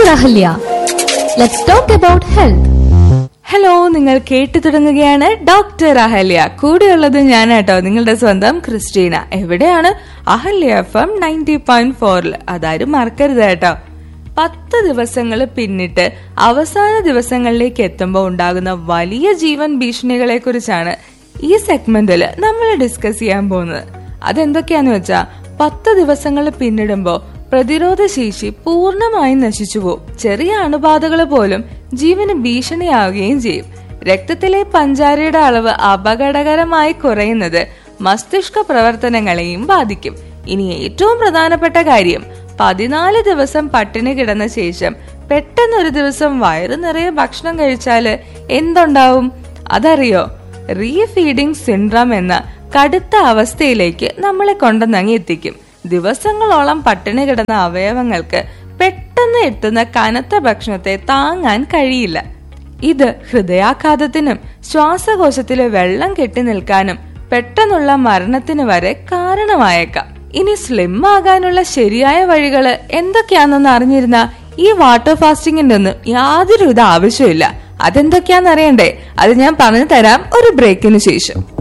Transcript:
doctor Ahalya let's talk about health hello നിങ്ങൾ കേട്ടു തുടങ്ങുകയാണ് ഡോക്ടർ അഹല്യ കൂടെയുള്ളത് ഞാനാട്ടോ നിങ്ങളുടെ സ്വന്തം ക്രിസ്റ്റീന എവിടെയാണ് Ahalya F M ninety point ഫോറിൽ അതാരും മറക്കരുത് കേട്ടോ പത്ത് ദിവസങ്ങൾ പിന്നിട്ട് അവസാന ദിവസങ്ങളിലേക്ക് എത്തുമ്പോൾ ഉണ്ടാകുന്ന വലിയ ജീവൻ ഭീഷണികളെ കുറിച്ചാണ് ഈ സെഗ്മെന്റിൽ നമ്മൾ ഡിസ്കസ് ചെയ്യാൻ പോകുന്നത് അതെന്തൊക്കെയാന്ന് വെച്ചാ പത്ത് ദിവസങ്ങൾ പിന്നിടുമ്പോ പ്രതിരോധ ശേഷി പൂർണ്ണമായും നശിച്ചു പോകും ചെറിയ അണുബാധകൾ പോലും ജീവന് ഭീഷണിയാവുകയും ചെയ്യും രക്തത്തിലെ പഞ്ചാരയുടെ അളവ് അപകടകരമായി കുറയുന്നത് മസ്തിഷ്ക പ്രവർത്തനങ്ങളെയും ബാധിക്കും ഇനി ഏറ്റവും പ്രധാനപ്പെട്ട കാര്യം പതിനാല് ദിവസം പട്ടിണി കിടന്ന ശേഷം പെട്ടെന്ന് ഒരു ദിവസം വയറു നിറയെ ഭക്ഷണം കഴിച്ചാല് എന്തുണ്ടാവും അതറിയോ റീഫീഡിംഗ് സിൻഡ്രം എന്ന കടുത്ത അവസ്ഥയിലേക്ക് നമ്മളെ കൊണ്ടുവന്നങ്ങി എത്തിക്കും ദിവസങ്ങളോളം പട്ടിണി കിടന്ന അവയവങ്ങൾക്ക് പെട്ടെന്ന് എത്തുന്ന കനത്ത ഭക്ഷണത്തെ താങ്ങാൻ കഴിയില്ല ഇത് ഹൃദയാഘാതത്തിനും ശ്വാസകോശത്തിലെ വെള്ളം കെട്ടി നിൽക്കാനും പെട്ടെന്നുള്ള മരണത്തിന് വരെ കാരണമായേക്കാം ഇനി സ്ലിം ആകാനുള്ള ശരിയായ വഴികള് എന്തൊക്കെയാണെന്ന് അറിഞ്ഞിരുന്ന ഈ വാട്ടർ ഫാസ്റ്റിംഗിന്റെ ഒന്നും യാതൊരു വിധ ആവശ്യമില്ല അതെന്തൊക്കെയാന്ന് അറിയണ്ടേ അത് ഞാൻ പറഞ്ഞു തരാം ഒരു ബ്രേക്കിന് ശേഷം